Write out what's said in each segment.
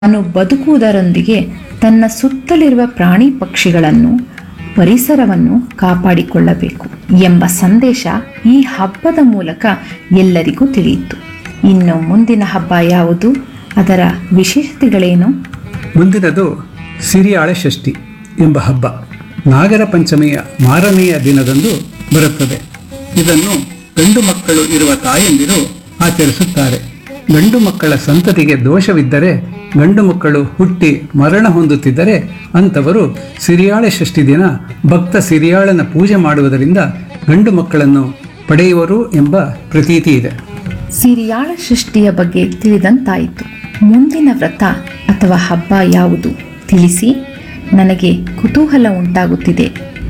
ತಾನು ಬದುಕುವುದರೊಂದಿಗೆ ತನ್ನ ಸುತ್ತಲಿರುವ ಪ್ರಾಣಿ ಪಕ್ಷಿಗಳನ್ನು ಪರಿಸರವನ್ನು ಕಾಪಾಡಿಕೊಳ್ಳಬೇಕು ಎಂಬ ಸಂದೇಶ ಈ ಹಬ್ಬದ ಮೂಲಕ ಎಲ್ಲರಿಗೂ ತಿಳಿಯಿತು ಇನ್ನು ಮುಂದಿನ ಹಬ್ಬ ಯಾವುದು ಅದರ ವಿಶೇಷತೆಗಳೇನು ಮುಂದಿನದು ಸಿರಿಯಾಳೆ ಷಷ್ಠಿ ಎಂಬ ಹಬ್ಬ ನಾಗರ ಪಂಚಮಿಯ ಮಾರನೆಯ ದಿನದಂದು ಬರುತ್ತದೆ ಇದನ್ನು ಗಂಡು ಮಕ್ಕಳು ಇರುವ ತಾಯಂದಿರು ಆಚರಿಸುತ್ತಾರೆ ಗಂಡು ಮಕ್ಕಳ ಸಂತತಿಗೆ ದೋಷವಿದ್ದರೆ ಗಂಡು ಮಕ್ಕಳು ಹುಟ್ಟಿ ಮರಣ ಹೊಂದುತ್ತಿದ್ದರೆ ಅಂಥವರು ಸಿರಿಯಾಳೆ ಷಷ್ಠಿ ದಿನ ಭಕ್ತ ಸಿರಿಯಾಳನ ಪೂಜೆ ಮಾಡುವುದರಿಂದ ಗಂಡು ಮಕ್ಕಳನ್ನು ಪಡೆಯುವರು ಎಂಬ ಪ್ರತೀತಿ ಇದೆ ಸಿರಿಯಾಳ ಸೃಷ್ಟಿಯ ಬಗ್ಗೆ ತಿಳಿದಂತಾಯಿತು ಮುಂದಿನ ವ್ರತ ಅಥವಾ ಹಬ್ಬ ಯಾವುದು ತಿಳಿಸಿ ನನಗೆ ಕುತೂಹಲ ಉಂಟಾಗುತ್ತಿದೆ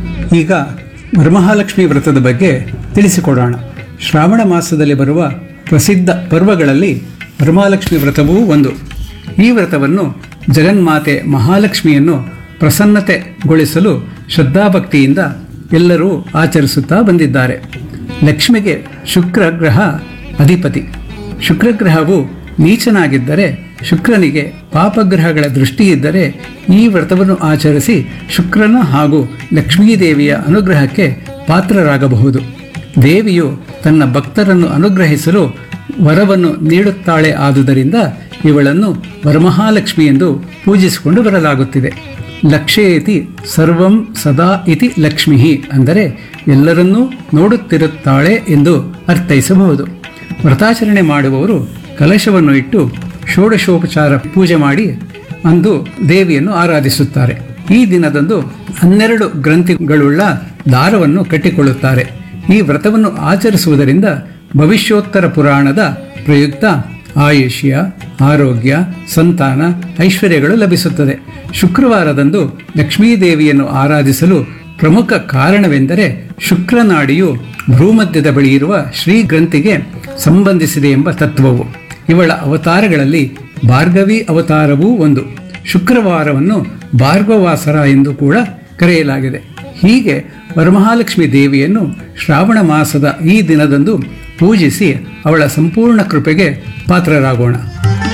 ಈಗ ವರಮಹಾಲಕ್ಷ್ಮಿ ವ್ರತದ ಬಗ್ಗೆ ತಿಳಿಸಿಕೊಡೋಣ ಶ್ರಾವಣ ಮಾಸದಲ್ಲಿ ಬರುವ ಪ್ರಸಿದ್ಧ ಪರ್ವಗಳಲ್ಲಿ ವರಮಹಾಲಕ್ಷ್ಮಿ ವ್ರತವೂ ಒಂದು ಈ ವ್ರತವನ್ನು ಜಗನ್ಮಾತೆ ಮಹಾಲಕ್ಷ್ಮಿಯನ್ನು ಪ್ರಸನ್ನತೆಗೊಳಿಸಲು ಶ್ರದ್ಧಾಭಕ್ತಿಯಿಂದ ಎಲ್ಲರೂ ಆಚರಿಸುತ್ತಾ ಬಂದಿದ್ದಾರೆ ಲಕ್ಷ್ಮಿಗೆ ಶುಕ್ರ ಗ್ರಹ ಅಧಿಪತಿ ಶುಕ್ರಗ್ರಹವು ನೀಚನಾಗಿದ್ದರೆ ಶುಕ್ರನಿಗೆ ಪಾಪಗ್ರಹಗಳ ದೃಷ್ಟಿ ಇದ್ದರೆ ಈ ವ್ರತವನ್ನು ಆಚರಿಸಿ ಶುಕ್ರನ ಹಾಗೂ ಲಕ್ಷ್ಮೀದೇವಿಯ ಅನುಗ್ರಹಕ್ಕೆ ಪಾತ್ರರಾಗಬಹುದು ದೇವಿಯು ತನ್ನ ಭಕ್ತರನ್ನು ಅನುಗ್ರಹಿಸಲು ವರವನ್ನು ನೀಡುತ್ತಾಳೆ ಆದುದರಿಂದ ಇವಳನ್ನು ವರಮಹಾಲಕ್ಷ್ಮಿ ಎಂದು ಪೂಜಿಸಿಕೊಂಡು ಬರಲಾಗುತ್ತಿದೆ ಲಕ್ಷ್ಯೇತಿ ಸರ್ವಂ ಸದಾ ಇತಿ ಲಕ್ಷ್ಮಿ ಅಂದರೆ ಎಲ್ಲರನ್ನೂ ನೋಡುತ್ತಿರುತ್ತಾಳೆ ಎಂದು ಅರ್ಥೈಸಬಹುದು ವ್ರತಾಚರಣೆ ಮಾಡುವವರು ಕಲಶವನ್ನು ಇಟ್ಟು ಷೋಡಶೋಪಚಾರ ಪೂಜೆ ಮಾಡಿ ಅಂದು ದೇವಿಯನ್ನು ಆರಾಧಿಸುತ್ತಾರೆ ಈ ದಿನದಂದು ಹನ್ನೆರಡು ಗ್ರಂಥಿಗಳುಳ್ಳ ದಾರವನ್ನು ಕಟ್ಟಿಕೊಳ್ಳುತ್ತಾರೆ ಈ ವ್ರತವನ್ನು ಆಚರಿಸುವುದರಿಂದ ಭವಿಷ್ಯೋತ್ತರ ಪುರಾಣದ ಪ್ರಯುಕ್ತ ಆಯುಷ್ಯ ಆರೋಗ್ಯ ಸಂತಾನ ಐಶ್ವರ್ಯಗಳು ಲಭಿಸುತ್ತದೆ ಶುಕ್ರವಾರದಂದು ಲಕ್ಷ್ಮೀದೇವಿಯನ್ನು ಆರಾಧಿಸಲು ಪ್ರಮುಖ ಕಾರಣವೆಂದರೆ ಶುಕ್ರನಾಡಿಯು ಭ್ರೂಮಧ್ಯದ ಬಳಿ ಇರುವ ಶ್ರೀಗ್ರಂಥಿಗೆ ಸಂಬಂಧಿಸಿದೆ ಎಂಬ ತತ್ವವು ಇವಳ ಅವತಾರಗಳಲ್ಲಿ ಭಾರ್ಗವಿ ಅವತಾರವೂ ಒಂದು ಶುಕ್ರವಾರವನ್ನು ಭಾರ್ಗವಾಸರ ಎಂದು ಕೂಡ ಕರೆಯಲಾಗಿದೆ ಹೀಗೆ ವರಮಹಾಲಕ್ಷ್ಮಿ ದೇವಿಯನ್ನು ಶ್ರಾವಣ ಮಾಸದ ಈ ದಿನದಂದು ಪೂಜಿಸಿ ಅವಳ ಸಂಪೂರ್ಣ ಕೃಪೆಗೆ ಪಾತ್ರರಾಗೋಣ